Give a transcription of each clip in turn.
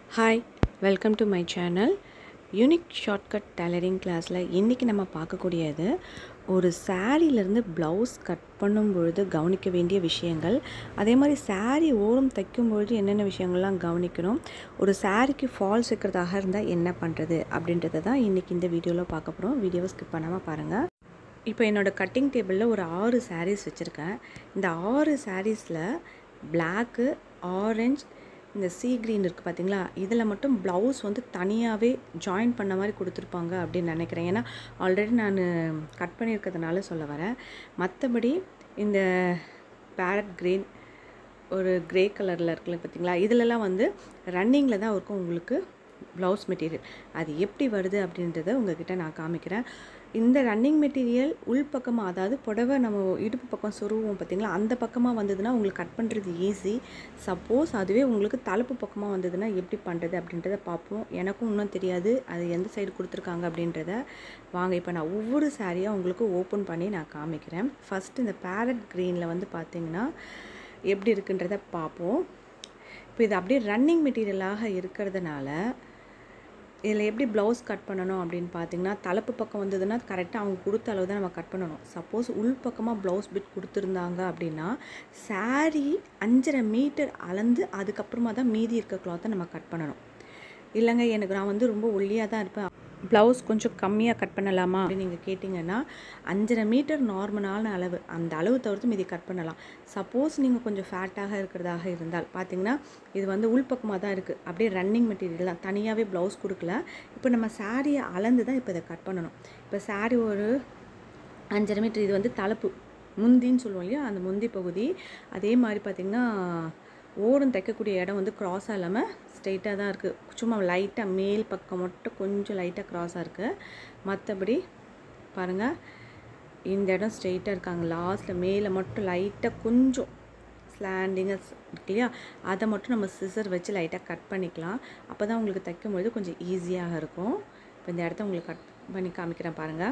hi welcome to my channel unique shortcut tailoring கிளாஸில் இன்றைக்கி நம்ம பார்க்கக்கூடியது ஒரு சாரீலேருந்து ப்ளவுஸ் கட் பண்ணும் பொழுது கவனிக்க வேண்டிய விஷயங்கள் அதே மாதிரி saree ஓரம் தைக்கும் பொழுது என்னென்ன விஷயங்கள்லாம் கவனிக்கணும் ஒரு சாரீக்கு ஃபால்ஸ் வைக்கிறதாக இருந்தால் என்ன பண்ணுறது அப்படின்றத தான் இன்றைக்கி இந்த வீடியோவில் பார்க்க போகிறோம் வீடியோவை ஸ்கிப் பண்ணாமல் பாருங்கள் இப்போ என்னோடய கட்டிங் டேபிளில் ஒரு ஆறு sarees வச்சுருக்கேன் இந்த ஆறு சாரீஸில் பிளாக்கு ஆரஞ்ச் இந்த சீ க்ரீன் இருக்குது பார்த்தீங்களா இதில் மட்டும் ப்ளவுஸ் வந்து தனியாகவே ஜாயின் பண்ண மாதிரி கொடுத்துருப்பாங்க அப்படின்னு நினைக்கிறேன் ஏன்னா ஆல்ரெடி நான் கட் பண்ணியிருக்கிறதுனால சொல்ல வரேன் மற்றபடி இந்த பேரட் க்ரீன் ஒரு க்ரே கலரில் இருக்குல்ல பார்த்தீங்களா இதிலலாம் வந்து ரன்னிங்கில் தான் இருக்கும் உங்களுக்கு ப்ளவுஸ் மெட்டீரியல் அது எப்படி வருது அப்படின்றத உங்ககிட்ட நான் காமிக்கிறேன் இந்த ரன்னிங் மெட்டீரியல் உள்பக்கமாக அதாவது புடவை நம்ம இடுப்பு பக்கம் சொருவோம் பார்த்தீங்களா அந்த பக்கமாக வந்ததுன்னா உங்களுக்கு கட் பண்ணுறது ஈஸி சப்போஸ் அதுவே உங்களுக்கு தலைப்பு பக்கமாக வந்ததுன்னா எப்படி பண்ணுறது அப்படின்றத பார்ப்போம் எனக்கும் இன்னும் தெரியாது அது எந்த சைடு கொடுத்துருக்காங்க அப்படின்றத வாங்க இப்போ நான் ஒவ்வொரு சாரியாக உங்களுக்கு ஓப்பன் பண்ணி நான் காமிக்கிறேன் ஃபஸ்ட்டு இந்த பேரட் க்ரீனில் வந்து பார்த்தீங்கன்னா எப்படி இருக்குன்றத பார்ப்போம் இப்போ இது அப்படியே ரன்னிங் மெட்டீரியலாக இருக்கிறதுனால இதில் எப்படி ப்ளவுஸ் கட் பண்ணணும் அப்படின்னு பார்த்தீங்கன்னா தலைப்பு பக்கம் வந்ததுன்னா கரெக்டாக அவங்க கொடுத்த அளவு தான் நம்ம கட் பண்ணணும் சப்போஸ் உள் பக்கமாக ப்ளவுஸ் பிட் கொடுத்துருந்தாங்க அப்படின்னா saree அஞ்சரை மீட்டர் அளந்து அதுக்கப்புறமா தான் மீதி இருக்க கிளாத்தை நம்ம கட் பண்ணணும் இல்லைங்க எனக்கு நான் வந்து ரொம்ப ஒல்லியாக தான் இருப்பேன் ப்ளவுஸ் கொஞ்சம் கம்மியாக கட் பண்ணலாமா அப்படின்னு நீங்கள் கேட்டிங்கன்னா அஞ்சரை மீட்டர் நார்மலான அளவு அந்த அளவு தவிர்த்து மீதி கட் பண்ணலாம் சப்போஸ் நீங்கள் கொஞ்சம் ஃபேட்டாக இருக்கிறதாக இருந்தால் பார்த்தீங்கன்னா இது வந்து உள்பக்கமாக தான் இருக்குது அப்படியே ரன்னிங் மெட்டீரியல் தான் தனியாகவே ப்ளவுஸ் கொடுக்கல இப்போ நம்ம சாரியை அளந்து தான் இப்போ இதை கட் பண்ணணும் இப்போ saree ஒரு அஞ்சரை மீட்டர் இது வந்து தலைப்பு முந்தின்னு சொல்லுவோம் இல்லையா அந்த முந்தி பகுதி அதே மாதிரி பார்த்திங்கன்னா ஓரம் தைக்கக்கூடிய இடம் வந்து க்ராஸாக இல்லாமல் ஸ்ட்ரெயிட்டாக தான் இருக்குது சும்மா லைட்டாக மேல் பக்கம் மட்டும் கொஞ்சம் லைட்டாக க்ராஸாக இருக்குது மற்றபடி பாருங்கள் இந்த இடம் ஸ்ட்ரெயிட்டாக இருக்காங்க லாஸ்ட்டில் மேலே மட்டும் லைட்டாக கொஞ்சம் ஸ்லாண்டிங்காக இருக்கு இல்லையா அதை மட்டும் நம்ம சிசர் வச்சு லைட்டாக கட் பண்ணிக்கலாம் அப்போ தான் உங்களுக்கு தைக்கும்பொழுது கொஞ்சம் ஈஸியாக இருக்கும் இப்போ இந்த இடத்த உங்களுக்கு கட் பண்ணி காமிக்கிறேன் பாருங்கள்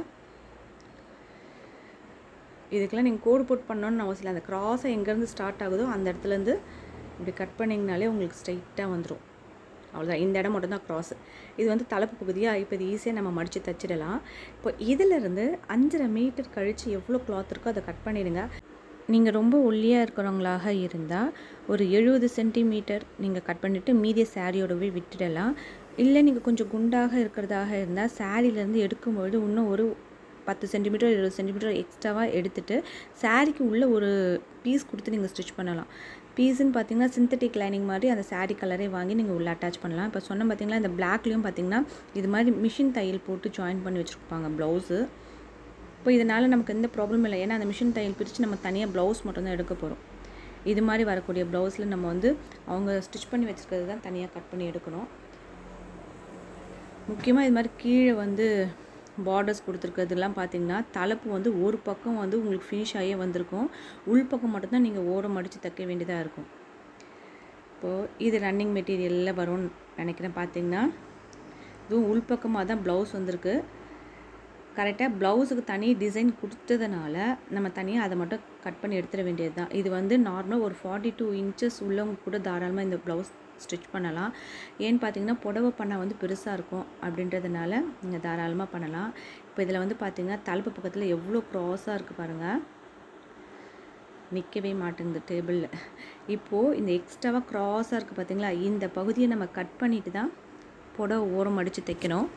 இதுக்கெல்லாம் நீங்கள் கோடு போட்டு பண்ணணும்னு அவசியம் இல்லை அந்த க்ராஸை எங்கேருந்து ஸ்டார்ட் ஆகுதோ அந்த இடத்துலேருந்து இப்படி கட் பண்ணிங்கனாலே உங்களுக்கு ஸ்ட்ரைட்டாக வந்துடும் அவ்வளோதான் இந்த இடம் மட்டும் தான் க்ராஸ் இது வந்து தலைப்பு பகுதியாக இப்போ இது ஈஸியாக நம்ம மடித்து தச்சிடலாம் இப்போ இதிலிருந்து அஞ்சரை மீட்டர் கழித்து எவ்வளோ கிளாத் இருக்கோ அதை கட் பண்ணிடுங்க நீங்கள் ரொம்ப ஒல்லியாக இருக்கிறவங்களாக இருந்தால் ஒரு எழுபது சென்டிமீட்டர் நீங்கள் கட் பண்ணிவிட்டு மீதிய சாரியோடவே விட்டுடலாம் இல்லை நீங்கள் கொஞ்சம் குண்டாக இருக்கிறதாக இருந்தால் சாரியிலேருந்து எடுக்கும்பொழுது இன்னும் ஒரு பத்து சென்டிமீட்டர் இருபது சென்டிமீட்டர் எக்ஸ்ட்ராவாக எடுத்துகிட்டு சாரீக்கு உள்ளே ஒரு பீஸ் கொடுத்து நீங்கள் ஸ்டிச் பண்ணலாம் பீஸுன்னு பார்த்தீங்கன்னா சிந்தட்டிக் லைனிங் மாதிரி அந்த saree கலரே வாங்கி நீங்கள் உள்ளே அட்டாச் பண்ணலாம் இப்போ சொன்ன பார்த்தீங்களா இந்த பிளாக்லேயும் பார்த்தீங்கன்னா இது மாதிரி மிஷின் தையல் போட்டு ஜாயின் பண்ணி வச்சுருப்பாங்க ப்ளவுஸு இப்போ இதனால் நமக்கு எந்த ப்ராப்ளம் இல்லை ஏன்னா அந்த மிஷின் தையல் பிரித்து நம்ம தனியாக ப்ளவுஸ் மட்டும் தான் எடுக்க போகிறோம் இது மாதிரி வரக்கூடிய ப்ளவுஸில் நம்ம வந்து அவங்க ஸ்டிச் பண்ணி வச்சுருக்கிறது தான் தனியாக கட் பண்ணி எடுக்கணும் முக்கியமாக இது மாதிரி கீழே வந்து பார்டர்ஸ் கொடுத்துருக்கிறதுலாம் பார்த்தீங்கன்னா தலைப்பு வந்து ஒரு பக்கம் வந்து உங்களுக்கு ஃபினிஷ் ஆகியே வந்திருக்கும் உள் பக்கம் மட்டும்தான் நீங்கள் ஓரம் அடித்து தைக்க வேண்டியதாக இருக்கும் இப்போது இது ரன்னிங் மெட்டீரியலில் வரும்னு நினைக்கிறேன் பார்த்தீங்கன்னா இதுவும் உள்பக்கமாக தான் ப்ளவுஸ் வந்திருக்கு கரெக்டாக ப்ளவுஸுக்கு தனி டிசைன் கொடுத்ததுனால நம்ம தனியாக அதை மட்டும் கட் பண்ணி எடுத்துட வேண்டியது தான் இது வந்து நார்மலாக ஒரு ஃபார்ட்டி டூ இன்ச்சஸ் உள்ளவங்க கூட தாராளமாக இந்த ப்ளவுஸ் ஸ்டிச் பண்ணலாம் ஏன்னு பார்த்தீங்கன்னா புடவை பண்ணால் வந்து பெருசாக இருக்கும் அப்படின்றதுனால நீங்கள் தாராளமாக பண்ணலாம் இப்போ இதில் வந்து பார்த்தீங்கன்னா தலைப்பு பக்கத்தில் எவ்வளோ க்ராஸாக இருக்குது பாருங்கள் நிற்கவே மாட்டேங்குது டேபிளில் இப்போது இந்த எக்ஸ்ட்ராவாக க்ராஸாக இருக்குது பார்த்தீங்களா இந்த பகுதியை நம்ம கட் பண்ணிட்டு தான் புடவை ஓரம் அடித்து தைக்கணும்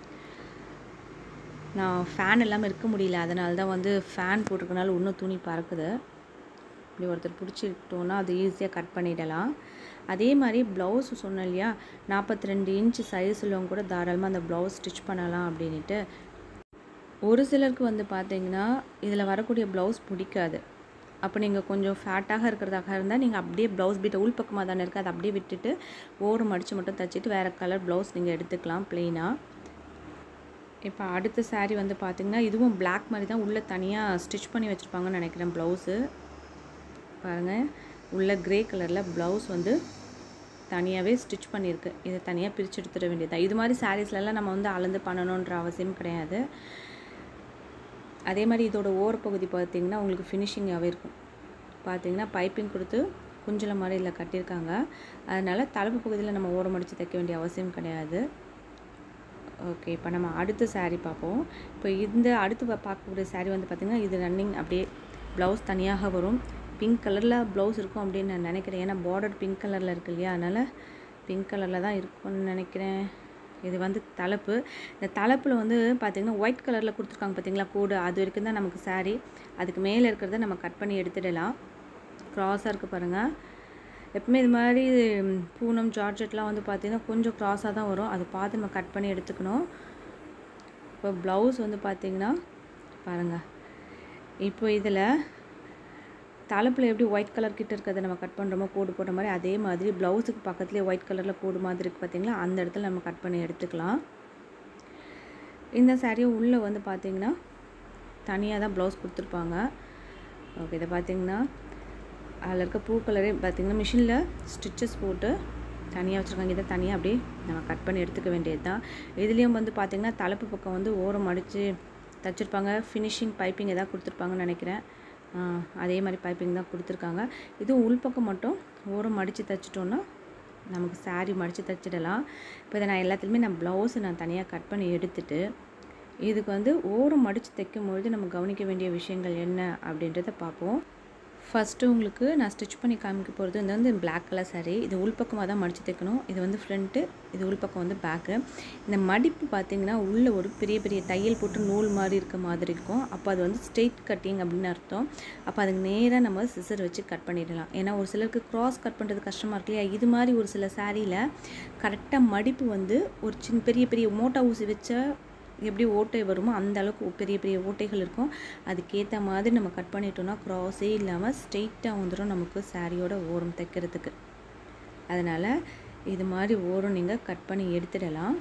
நான் ஃபேன் இல்லாமல் இருக்க முடியல அதனால தான் வந்து ஃபேன் போட்டிருக்கனால இன்னும் துணி பறக்குது இப்படி ஒருத்தர் பிடிச்சிக்கிட்டோன்னா அது ஈஸியாக கட் பண்ணிடலாம் அதே மாதிரி ப்ளவுஸ் சொன்னேன் இல்லையா நாற்பத்தி ரெண்டு இன்ச்சு சைஸ் உள்ளவங்க கூட தாராளமாக அந்த ப்ளவுஸ் ஸ்டிச் பண்ணலாம் அப்படின்ட்டு ஒரு சிலருக்கு வந்து பார்த்தீங்கன்னா இதில் வரக்கூடிய ப்ளவுஸ் பிடிக்காது அப்போ நீங்கள் கொஞ்சம் ஃபேட்டாக இருக்கிறதாக இருந்தால் நீங்கள் அப்படியே ப்ளவுஸ் பீட்டை உள் பக்கமாக தானே இருக்குது அதை அப்படியே விட்டுட்டு ஓரம் அடித்து மட்டும் தைச்சிட்டு வேறு கலர் ப்ளவுஸ் நீங்கள் எடுத்துக்கலாம் ப்ளெயினாக இப்போ அடுத்த saree வந்து பார்த்திங்கன்னா இதுவும் Black மாதிரி தான் உள்ளே தனியாக ஸ்டிச் பண்ணி வச்சுருப்பாங்கன்னு நினைக்கிறேன் ப்ளவுஸு பாருங்கள் உள்ள க்ரே கலரில் ப்ளவுஸ் வந்து தனியாகவே ஸ்டிச் பண்ணியிருக்கு இதை தனியாக பிரித்து எடுத்துட வேண்டியது இது மாதிரி சாரீஸ்லலாம் நம்ம வந்து அளந்து பண்ணணுன்ற அவசியம் கிடையாது அதே மாதிரி இதோட ஓரப்பகுதி பார்த்திங்கன்னா உங்களுக்கு ஃபினிஷிங்காகவே இருக்கும் பார்த்தீங்கன்னா பைப்பிங் கொடுத்து குஞ்சல மாதிரி இல்லை கட்டியிருக்காங்க அதனால் தலைப்பு பகுதியில் நம்ம ஓரம் அடித்து தைக்க வேண்டிய அவசியம் கிடையாது ஓகே இப்போ நம்ம அடுத்த saree பார்ப்போம் இப்போ இந்த அடுத்து பா- பார்க்கக்கூடிய saree வந்து பார்த்திங்கன்னா இது ரன்னிங் அப்படியே ப்ளவுஸ் தனியாக வரும் பிங்க் கலரில் ப்ளவுஸ் இருக்கும் அப்படின்னு நான் நினைக்கிறேன் ஏன்னா பார்டர் பிங்க் கலரில் இருக்கு இல்லையா அதனால் பிங்க் கலரில் தான் இருக்கும்னு நினைக்கிறேன் இது வந்து தலைப்பு இந்த தலைப்பில் வந்து பார்த்திங்கன்னா ஒயிட் கலரில் கொடுத்துருக்காங்க பார்த்தீங்களா கோடு அது வரைக்கும் தான் நமக்கு saree அதுக்கு மேலே இருக்கிறத நம்ம கட் பண்ணி எடுத்துடலாம் க்ராஸாக இருக்குது பாருங்கள் எப்பவுமே இது மாதிரி ம், பூனம் ஜார்ஜெட்லாம் வந்து பார்த்திங்கன்னா கொஞ்சம் க்ராஸாக தான் வரும் அதை பார்த்து நம்ம கட் பண்ணி எடுத்துக்கணும் இப்போ ப்ளவுஸ் வந்து பார்த்திங்கன்னா பாருங்கள் இப்போ இதில் தலைப்பில் எப்படி ஒயிட் கலர் கிட்ட இருக்கிறத நம்ம கட் பண்ணுறோமோ கோடு போட்ட மாதிரி அதே மாதிரி ப்ளவுஸுக்கு பக்கத்துலேயே ஒயிட் கலரில் கோடு மாதிரி இருக்குது பார்த்தீங்களா அந்த இடத்துல நம்ம கட் பண்ணி எடுத்துக்கலாம் இந்த சாரியை உள்ளே வந்து பார்த்திங்கன்னா தனியாக தான் ப்ளவுஸ் கொடுத்துருப்பாங்க ஓகே இதை பார்த்தீங்கன்னா அதில் இருக்க பூ கலரே பார்த்தீங்கன்னா மிஷினில் ஸ்டிச்சஸ் போட்டு தனியாக வச்சுருக்காங்க இதை தனியாக அப்படியே நம்ம கட் பண்ணி எடுத்துக்க வேண்டியது தான் இதுலேயும் வந்து பார்த்திங்கன்னா தலைப்பு பக்கம் வந்து ஓரம் அடித்து தச்சிருப்பாங்க ஃபினிஷிங் பைப்பிங் எதாவது கொடுத்துருப்பாங்கன்னு நினைக்கிறேன் ஆ, அதே மாதிரி பைப்பிங் தான் கொடுத்துருக்காங்க இதுவும் உள்பக்கம் மட்டும் ஓரம் மடித்து தைச்சிட்டோன்னா நமக்கு saree மடித்து தைச்சிடலாம் இப்போ இதை நான் எல்லாத்துலேயுமே நான் ப்ளவுஸை நான் தனியாக கட் பண்ணி எடுத்துட்டு இதுக்கு வந்து ஓரம் மடித்து தைக்கும் பொழுது நம்ம கவனிக்க வேண்டிய விஷயங்கள் என்ன அப்படின்றத பார்ப்போம் ஃபஸ்ட்டு உங்களுக்கு நான் ஸ்டிச் பண்ணி காமிக்க போகிறது இது வந்து Black கலர் saree இது உள்பக்கமாக தான் மடித்து தைக்கணும் இது வந்து ஃப்ரண்ட்டு இது உள்பக்கம் வந்து பேக்கு இந்த மடிப்பு பார்த்தீங்கன்னா உள்ளே ஒரு பெரிய பெரிய தையல் போட்டு நூல் மாதிரி இருக்க மாதிரி இருக்கும் அப்போ அது வந்து ஸ்ட்ரெயிட் கட்டிங் அப்படின்னு அர்த்தம் அப்போ அதுக்கு நேராக நம்ம சிசர் வச்சு கட் பண்ணிடலாம் ஏன்னா ஒரு சிலருக்கு கிராஸ் கட் பண்ணுறது கஷ்டமாக இருக்கு இல்லையா இது மாதிரி ஒரு சில சாரியில் கரெக்டாக மடிப்பு வந்து ஒரு சின்ன பெரிய பெரிய மோட்டா ஊசி வச்ச எப்படி ஓட்டை வருமோ அந்த அளவுக்கு பெரிய பெரிய ஓட்டைகள் இருக்கும் அதுக்கேற்ற மாதிரி நம்ம கட் பண்ணிட்டோம்னா க்ராஸே இல்லாமல் ஸ்ட்ரெயிட்டாக வந்துடும் நமக்கு சாரியோட ஓரம் தைக்கிறதுக்கு அதனால் இது மாதிரி ஓரம் நீங்கள் கட் பண்ணி எடுத்துடலாம்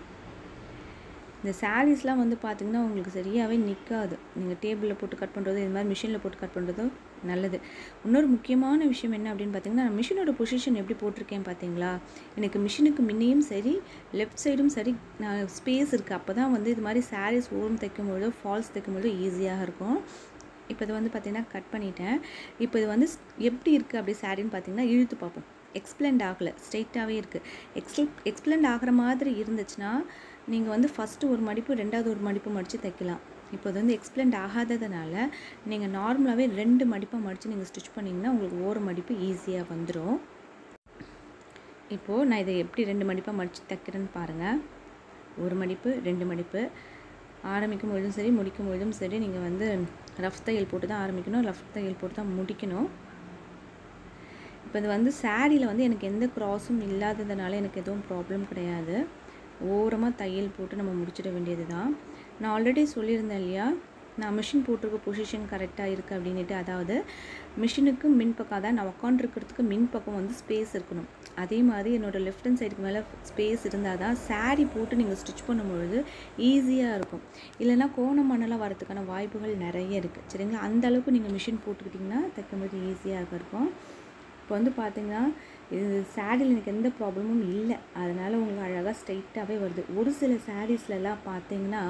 இந்த சாரீஸ்லாம் வந்து பார்த்திங்கன்னா உங்களுக்கு சரியாகவே நிற்காது நீங்கள் டேபிளில் போட்டு கட் பண்ணுறது இது மாதிரி மிஷினில் போட்டு கட் பண்ணுறதும் நல்லது இன்னொரு முக்கியமான விஷயம் என்ன அப்படின்னு பார்த்தீங்கன்னா நான் மிஷினோட பொசிஷன் எப்படி போட்டிருக்கேன் பார்த்தீங்களா எனக்கு மிஷினுக்கு முன்னையும் சரி லெஃப்ட் சைடும் சரி நான் ஸ்பேஸ் இருக்குது அப்போ தான் வந்து இது மாதிரி சாரீஸ் ஓரம் தைக்கும்பொழுதோ ஃபால்ஸ் தைக்கும்பொழுதோ ஈஸியாக இருக்கும் இப்போ இது வந்து பார்த்திங்கன்னா கட் பண்ணிட்டேன் இப்போ இது வந்து எப்படி இருக்குது அப்படி சாரின்னு பார்த்தீங்கன்னா இழுத்து பார்ப்போம் எக்ஸ்பிளண்ட் ஆகலை ஸ்ட்ரெயிட்டாகவே இருக்குது எக்ஸ்பிள் எக்ஸ்பிளண்ட் ஆகிற மாதிரி இருந்துச்சுன்னா நீங்கள் வந்து ஃபஸ்ட்டு ஒரு மடிப்பு ரெண்டாவது ஒரு மடிப்பு மடித்து தைக்கலாம் இப்போ இது வந்து எக்ஸ்பிளண்ட் ஆகாததுனால நீங்கள் நார்மலாகவே ரெண்டு மடிப்பை மடித்து நீங்கள் ஸ்டிச் பண்ணிங்கன்னா உங்களுக்கு ஒரு மடிப்பு ஈஸியாக வந்துடும் இப்போது நான் இதை எப்படி ரெண்டு மடிப்பாக மடித்து தைக்கிறேன்னு பாருங்கள் ஒரு மடிப்பு ரெண்டு மடிப்பு ஆரம்பிக்கும் பொழுதும் சரி முடிக்கும் பொழுதும் சரி நீங்கள் வந்து ரஃப் தையல் போட்டு தான் ஆரம்பிக்கணும் ரஃப் தையல் போட்டு தான் முடிக்கணும் இப்போ இது வந்து சாரியில் வந்து எனக்கு எந்த க்ராஸும் இல்லாததுனால எனக்கு எதுவும் ப்ராப்ளம் கிடையாது ஓரமாக தையல் போட்டு நம்ம முடிச்சிட வேண்டியது தான் நான் ஆல்ரெடி சொல்லியிருந்தேன் இல்லையா நான் மிஷின் போட்டிருக்க பொசிஷன் கரெக்டாக இருக்குது அப்படின்ட்டு அதாவது மிஷினுக்கு மின் பக்கம் அதான் நான் உட்காந்துருக்கிறதுக்கு மின் பக்கம் வந்து ஸ்பேஸ் இருக்கணும் அதே மாதிரி என்னோடய லெஃப்ட் ஹேண்ட் சைடுக்கு மேலே ஸ்பேஸ் இருந்தால் தான் saree போட்டு நீங்கள் ஸ்டிச் பண்ணும்பொழுது ஈஸியாக இருக்கும் இல்லைன்னா கோணம் மண்ணெல்லாம் வரதுக்கான வாய்ப்புகள் நிறைய இருக்குது சரிங்களா அந்த அளவுக்கு நீங்கள் மிஷின் போட்டுக்கிட்டிங்கன்னா தைக்கும்போது ஈஸியாக இருக்கும் இப்போ வந்து பார்த்தீங்கன்னா இது சாரியில் எனக்கு எந்த ப்ராப்ளமும் இல்லை அதனால் உங்களுக்கு அழகாக ஸ்ட்ரைட்டாகவே வருது ஒரு சில சாரீஸ்லலாம் பார்த்தீங்கன்னா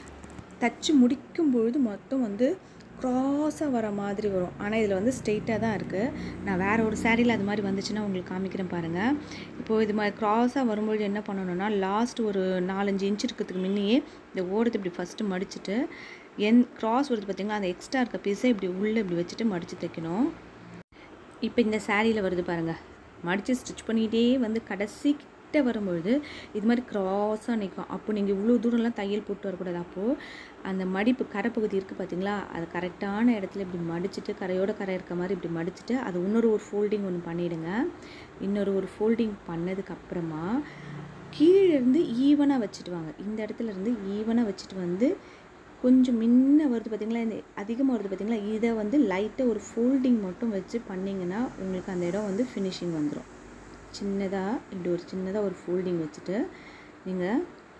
தச்சு முடிக்கும் பொழுது மொத்தம் வந்து க்ராஸாக வர மாதிரி வரும் ஆனால் இதில் வந்து ஸ்ட்ரெயிட்டாக தான் இருக்குது நான் வேறு ஒரு சாரியில் அது மாதிரி வந்துச்சுன்னா உங்களுக்கு காமிக்கிறேன் பாருங்கள் இப்போது இது மாதிரி க்ராஸாக வரும்பொழுது என்ன பண்ணணும்னா லாஸ்ட் ஒரு நாலஞ்சு இன்ச் இருக்கிறதுக்கு முன்னையே இந்த ஓரத்தை இப்படி ஃபஸ்ட்டு மடிச்சுட்டு என் க்ராஸ் வருது பார்த்தீங்களா அந்த எக்ஸ்ட்ரா இருக்க பீஸை இப்படி உள்ளே இப்படி வச்சுட்டு மடித்து தைக்கணும் இப்போ இந்த சாரியில் வருது பாருங்கள் மடித்து ஸ்டிச் பண்ணிகிட்டே வந்து கடைசி கிட்ட வரும்பொழுது இது மாதிரி க்ராஸாக நிற்கும் அப்போ நீங்கள் இவ்வளோ தூரம்லாம் தையல் போட்டு வரக்கூடாது அப்போது அந்த மடிப்பு கரைப்பகுதி இருக்குது பார்த்தீங்களா அது கரெக்டான இடத்துல இப்படி மடிச்சுட்டு கரையோட கரை இருக்க மாதிரி இப்படி மடிச்சுட்டு அது இன்னொரு ஒரு ஃபோல்டிங் ஒன்று பண்ணிவிடுங்க இன்னொரு ஒரு ஃபோல்டிங் பண்ணதுக்கு அப்புறமா கீழே இருந்து ஈவனாக வச்சுட்டு வாங்க இந்த இடத்துல இருந்து ஈவனாக வச்சுட்டு வந்து கொஞ்சம் முன்ன வருது பார்த்தீங்களா இந்த அதிகமாக வருது பார்த்தீங்களா இதை வந்து லைட்டாக ஒரு ஃபோல்டிங் மட்டும் வச்சு பண்ணிங்கன்னா உங்களுக்கு அந்த இடம் வந்து ஃபினிஷிங் வந்துடும் சின்னதாக இப்படி ஒரு சின்னதாக ஒரு ஃபோல்டிங் வச்சுட்டு நீங்கள்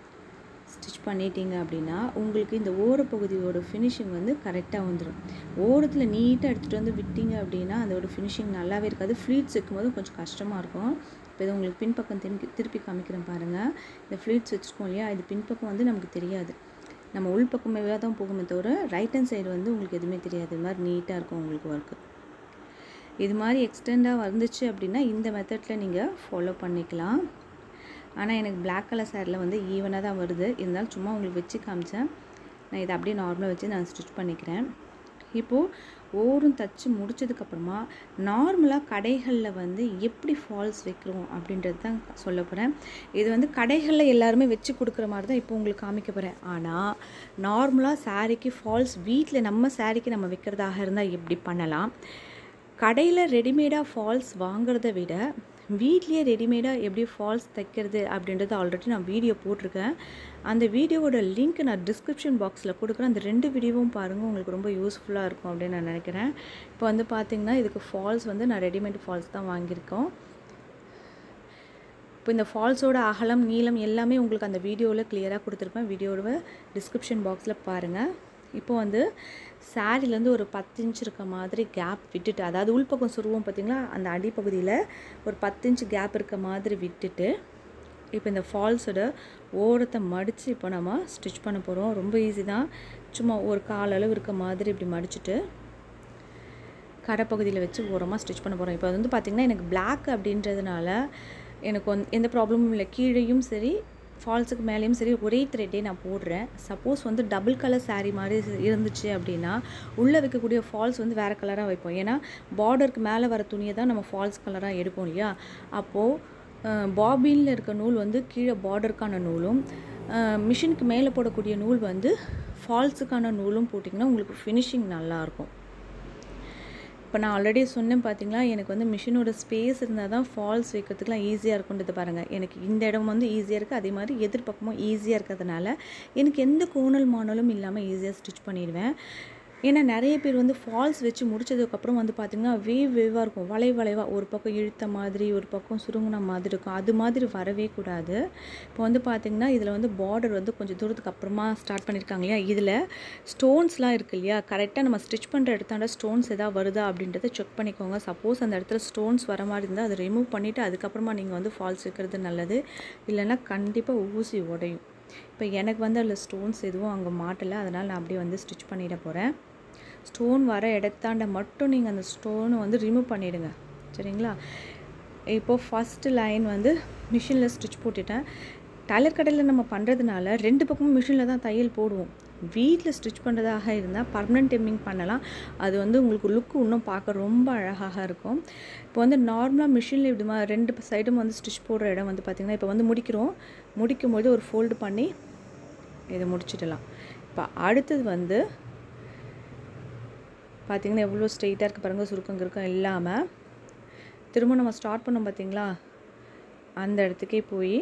ஸ்டிச் பண்ணிட்டீங்க அப்படின்னா உங்களுக்கு இந்த ஓரப்பகுதியோட ஃபினிஷிங் வந்து கரெக்டாக வந்துடும் ஓரத்தில் நீட்டாக எடுத்துகிட்டு வந்து விட்டீங்க அப்படின்னா அதோட ஃபினிஷிங் நல்லாவே இருக்காது ஃப்ளீட்ஸ் வைக்கும்போது கொஞ்சம் கஷ்டமாக இருக்கும் இப்போ இது உங்களுக்கு பின்பக்கம் திருப்பி திருப்பி காமிக்கிறேன் பாருங்கள் இந்த ஃப்ளீட்ஸ் வச்சுருக்கோம் இல்லையா இது பின்பக்கம் வந்து நமக்கு தெரியாது நம்ம உள் பக்கமே தான் போகுமே தவிர ரைட் ஹேண்ட் சைடு வந்து உங்களுக்கு எதுவுமே தெரியாது இது மாதிரி நீட்டாக இருக்கும் உங்களுக்கு ஒர்க்கு இது மாதிரி எக்ஸ்டெண்டாக வந்துச்சு அப்படின்னா இந்த மெத்தடில் நீங்கள் ஃபாலோ பண்ணிக்கலாம் ஆனால் எனக்கு Black கலர் சேரில் வந்து ஈவனாக தான் வருது இருந்தாலும் சும்மா உங்களுக்கு வச்சு காமிச்சேன் நான் இதை அப்படியே நார்மலாக வச்சு நான் ஸ்டிச் பண்ணிக்கிறேன் இப்போது ஓரம் தச்சு முடிச்சதுக்கப்புறமா நார்மலாக கடைகளில் வந்து எப்படி ஃபால்ஸ் வைக்கிறோம் அப்படின்றது தான் சொல்ல போகிறேன் இது வந்து கடைகளில் எல்லாருமே வச்சு கொடுக்குற மாதிரி தான் இப்போ உங்களுக்கு காமிக்க போகிறேன் ஆனால் நார்மலாக சாரீக்கு ஃபால்ஸ் வீட்டில் நம்ம சாரீக்கு நம்ம வைக்கிறதாக இருந்தால் எப்படி பண்ணலாம் கடையில் ரெடிமேடாக ஃபால்ஸ் வாங்குறத விட வீட்லேயே ரெடிமேடாக எப்படி ஃபால்ஸ் தைக்கிறது அப்படின்றது ஆல்ரெடி நான் வீடியோ போட்டிருக்கேன் அந்த வீடியோவோட லிங்க் நான் டிஸ்கிரிப்ஷன் பாக்ஸில் கொடுக்குறேன் அந்த ரெண்டு வீடியோவும் பாருங்கள் உங்களுக்கு ரொம்ப யூஸ்ஃபுல்லாக இருக்கும் அப்படின்னு நான் நினைக்கிறேன் இப்போ வந்து பார்த்திங்கன்னா இதுக்கு ஃபால்ஸ் வந்து நான் ரெடிமேட் ஃபால்ஸ் தான் வாங்கியிருக்கோம் இப்போ இந்த ஃபால்ஸோட அகலம் நீளம் எல்லாமே உங்களுக்கு அந்த வீடியோவில் கிளியராக கொடுத்துருப்பேன் வீடியோட டிஸ்கிரிப்ஷன் பாக்ஸில் பாருங்கள் இப்போ வந்து சாரிலேருந்து ஒரு பத்து இன்ச் இருக்க மாதிரி கேப் விட்டுட்டு அதாவது உள்பக்கம் சுருவோம் பார்த்தீங்களா அந்த அடிப்பகுதியில் ஒரு பத்து இன்ச் கேப் இருக்க மாதிரி விட்டுட்டு இப்போ இந்த ஃபால்ஸோட ஓரத்தை மடித்து இப்போ நம்ம ஸ்டிச் பண்ண போகிறோம் ரொம்ப ஈஸி தான் சும்மா ஒரு கால் அளவு இருக்க மாதிரி இப்படி மடிச்சுட்டு கடைப்பகுதியில் வச்சு ஓரமாக ஸ்டிச் பண்ண போகிறோம் இப்போ வந்து பார்த்திங்கன்னா எனக்கு Black அப்படின்றதுனால எனக்கு வந்து எந்த ப்ராப்ளமும் இல்லை கீழேயும் சரி ஃபால்ஸுக்கு மேலேயும் சரி ஒரே த்ரெட்டே நான் போடுறேன் சப்போஸ் வந்து டபுள் கலர் saree மாதிரி இருந்துச்சு அப்படின்னா உள்ளே வைக்கக்கூடிய ஃபால்ஸ் வந்து வேறு கலராக வைப்போம் ஏன்னா பார்டருக்கு மேலே வர துணியை தான் நம்ம ஃபால்ஸ் கலராக எடுப்போம் இல்லையா அப்போது பாபினில் இருக்க நூல் வந்து கீழே பார்டருக்கான நூலும் மிஷினுக்கு மேலே போடக்கூடிய நூல் வந்து ஃபால்ஸுக்கான நூலும் போட்டிங்கன்னா உங்களுக்கு ஃபினிஷிங் நல்லாயிருக்கும் இப்போ நான் ஆல்ரெடி சொன்னேன் பார்த்தீங்களா எனக்கு வந்து மிஷினோட ஸ்பேஸ் இருந்தால் தான் ஃபால்ஸ் வைக்கிறதுக்குலாம் ஈஸியாக இருக்குன்றது பாருங்கள் எனக்கு இந்த இடம் வந்து ஈஸியாக இருக்குது அதே மாதிரி எதிர்பக்கமும் ஈஸியாக இருக்கிறதுனால எனக்கு எந்த கோணல் மாணலும் இல்லாமல் ஈஸியாக ஸ்டிச் பண்ணிடுவேன் ஏன்னா நிறைய பேர் வந்து ஃபால்ஸ் வச்சு முடிச்சதுக்கப்புறம் வந்து பார்த்திங்கன்னா வேவ் வேவாக இருக்கும் வளை வளைவாக ஒரு பக்கம் இழுத்த மாதிரி ஒரு பக்கம் சுருங்கின மாதிரி இருக்கும் அது மாதிரி வரவே கூடாது இப்போ வந்து பார்த்திங்கன்னா இதில் வந்து பார்டர் வந்து கொஞ்சம் தூரத்துக்கு அப்புறமா ஸ்டார்ட் பண்ணியிருக்காங்க இல்லையா இதில் ஸ்டோன்ஸ்லாம் இருக்கு இல்லையா கரெக்டாக நம்ம ஸ்டிச் பண்ணுற இடத்தாண்ட ஸ்டோன்ஸ் எதாவது வருதா அப்படின்றத செக் பண்ணிக்கோங்க சப்போஸ் அந்த இடத்துல ஸ்டோன்ஸ் வர மாதிரி இருந்தால் அதை ரிமூவ் பண்ணிவிட்டு அதுக்கப்புறமா நீங்கள் வந்து ஃபால்ஸ் வைக்கிறது நல்லது இல்லைன்னா கண்டிப்பாக ஊசி உடையும் இப்போ எனக்கு வந்து அதில் ஸ்டோன்ஸ் எதுவும் அங்கே மாட்டலை அதனால் நான் அப்படியே வந்து ஸ்டிச் பண்ணிட போகிறேன் ஸ்டோன் வர இடத்தாண்ட மட்டும் நீங்கள் அந்த ஸ்டோனை வந்து ரிமூவ் பண்ணிவிடுங்க சரிங்களா இப்போது ஃபஸ்ட்டு லைன் வந்து மிஷினில் ஸ்டிச் போட்டுட்டேன் டயலர் கடையில் நம்ம பண்ணுறதுனால ரெண்டு பக்கமும் மிஷினில் தான் தையல் போடுவோம் வீட்டில் ஸ்டிச் பண்ணுறதாக இருந்தால் பர்மனெண்ட் எம்மிங் பண்ணலாம் அது வந்து உங்களுக்கு லுக்கு இன்னும் பார்க்க ரொம்ப அழகாக இருக்கும் இப்போ வந்து நார்மலாக மிஷினில் இப்படி மா ரெண்டு சைடும் வந்து ஸ்டிச் போடுற இடம் வந்து பார்த்திங்கன்னா இப்போ வந்து முடிக்கிறோம் முடிக்கும்போது ஒரு ஃபோல்டு பண்ணி இதை முடிச்சிடலாம் இப்போ அடுத்தது வந்து பார்த்திங்கன்னா எவ்வளோ ஸ்ட்ரெயிட்டாக இருக்குது பாருங்கள் சுருக்கம் கிருக்கம் இல்லாமல் திரும்ப நம்ம ஸ்டார்ட் பண்ணோம் பார்த்தீங்களா அந்த இடத்துக்கே போய்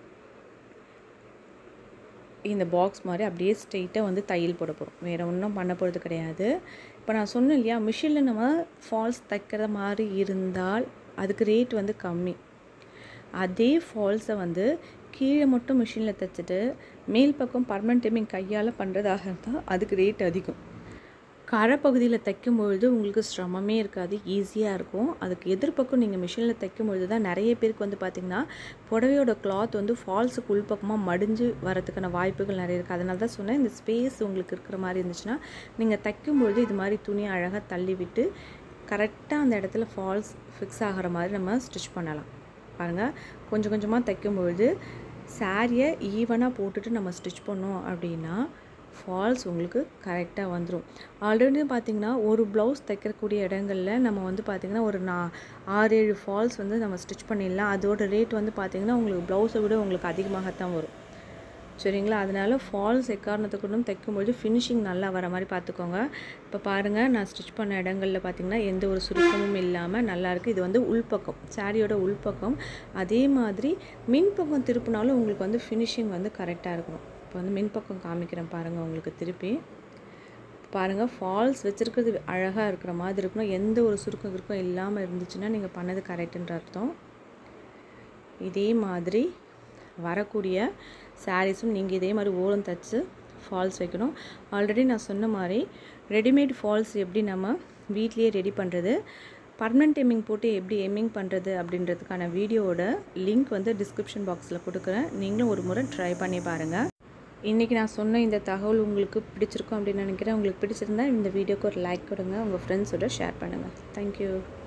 இந்த பாக்ஸ் மாதிரி அப்படியே ஸ்ட்ரெயிட்டாக வந்து தையல் போட போகிறோம் வேறு ஒன்றும் பண்ண போகிறது கிடையாது இப்போ நான் சொன்னேன் இல்லையா மிஷினில் நம்ம ஃபால்ஸ் தைக்கிற மாதிரி இருந்தால் அதுக்கு ரேட் வந்து கம்மி அதே ஃபால்ஸை வந்து கீழே மட்டும் மிஷினில் தைச்சிட்டு மேல் பக்கம் பர்மனெண்ட் டைமிங் கையால் பண்ணுறதாக இருந்தால் அதுக்கு ரேட் அதிகம் கரைப்பகுதியில் தைக்கும்பொழுது உங்களுக்கு சிரமமே இருக்காது ஈஸியாக இருக்கும் அதுக்கு எதிர்பக்கம் நீங்கள் மிஷினில் தைக்கும்பொழுது தான் நிறைய பேருக்கு வந்து பார்த்திங்கன்னா புடவையோட கிளாத் வந்து ஃபால்ஸுக்கு உள்பக்கமாக மடிஞ்சு வரதுக்கான வாய்ப்புகள் நிறைய இருக்குது அதனால தான் சொன்னேன் இந்த ஸ்பேஸ் உங்களுக்கு இருக்கிற மாதிரி இருந்துச்சுன்னா நீங்கள் தைக்கும்பொழுது இது மாதிரி துணியை அழகாக தள்ளி விட்டு கரெக்டாக அந்த இடத்துல ஃபால்ஸ் ஃபிக்ஸ் ஆகிற மாதிரி நம்ம ஸ்டிச் பண்ணலாம் பாருங்கள் கொஞ்சம் கொஞ்சமாக தைக்கும்பொழுது சாரியை ஈவனாக போட்டுட்டு நம்ம ஸ்டிச் பண்ணோம் அப்படின்னா ஃபால்ஸ் உங்களுக்கு கரெக்டாக வந்துடும் ஆல்ரெடி பார்த்திங்கன்னா ஒரு ப்ளவுஸ் தைக்கக்கூடிய இடங்களில் நம்ம வந்து பார்த்திங்கன்னா ஒரு நா ஆறு ஏழு ஃபால்ஸ் வந்து நம்ம ஸ்டிச் பண்ணிடலாம் அதோட ரேட் வந்து பார்த்திங்கன்னா உங்களுக்கு ப்ளவுஸை விட உங்களுக்கு அதிகமாகத்தான் வரும் சரிங்களா அதனால் ஃபால்ஸ் எக்காரணத்தை கொண்டும் தைக்கும்போது ஃபினிஷிங் நல்லா வர மாதிரி பார்த்துக்கோங்க இப்போ பாருங்கள் நான் ஸ்டிச் பண்ண இடங்களில் பார்த்திங்கன்னா எந்த ஒரு சுருக்கமும் இல்லாமல் நல்லாயிருக்கு இது வந்து உள்பக்கம் சாரியோட உள்பக்கம் அதே மாதிரி மின்பக்கம் திருப்பினாலும் உங்களுக்கு வந்து ஃபினிஷிங் வந்து கரெக்டாக இருக்கணும் இப்போ வந்து மின்பக்கம் காமிக்கிறேன் பாருங்கள் உங்களுக்கு திருப்பி பாருங்கள் ஃபால்ஸ் வச்சுருக்கிறது அழகாக இருக்கிற மாதிரி இருக்கணும் எந்த ஒரு சுருக்கம் கிருக்கம் இல்லாமல் இருந்துச்சுன்னா நீங்கள் பண்ணது கரெக்டுன்ற அர்த்தம் இதே மாதிரி வரக்கூடிய சாரீஸும் நீங்கள் இதே மாதிரி ஓரம் தச்சு ஃபால்ஸ் வைக்கணும் ஆல்ரெடி நான் சொன்ன மாதிரி ரெடிமேட் ஃபால்ஸ் எப்படி நம்ம வீட்லேயே ரெடி பண்ணுறது பர்மனெண்ட் எம்மிங் போட்டு எப்படி எம்மிங் பண்ணுறது அப்படின்றதுக்கான வீடியோவோட லிங்க் வந்து டிஸ்கிரிப்ஷன் பாக்ஸில் கொடுக்குறேன் நீங்களும் ஒரு முறை ட்ரை பண்ணி பாருங்கள் இன்றைக்கி நான் சொன்ன இந்த தகவல் உங்களுக்கு பிடிச்சிருக்கும் அப்படின்னு நினைக்கிறேன் உங்களுக்கு பிடிச்சிருந்தா இந்த வீடியோக்கு ஒரு லைக் கொடுங்க உங்கள் ஃப்ரெண்ட்ஸோட ஷேர் பண்ணுங்கள் தேங்க்யூ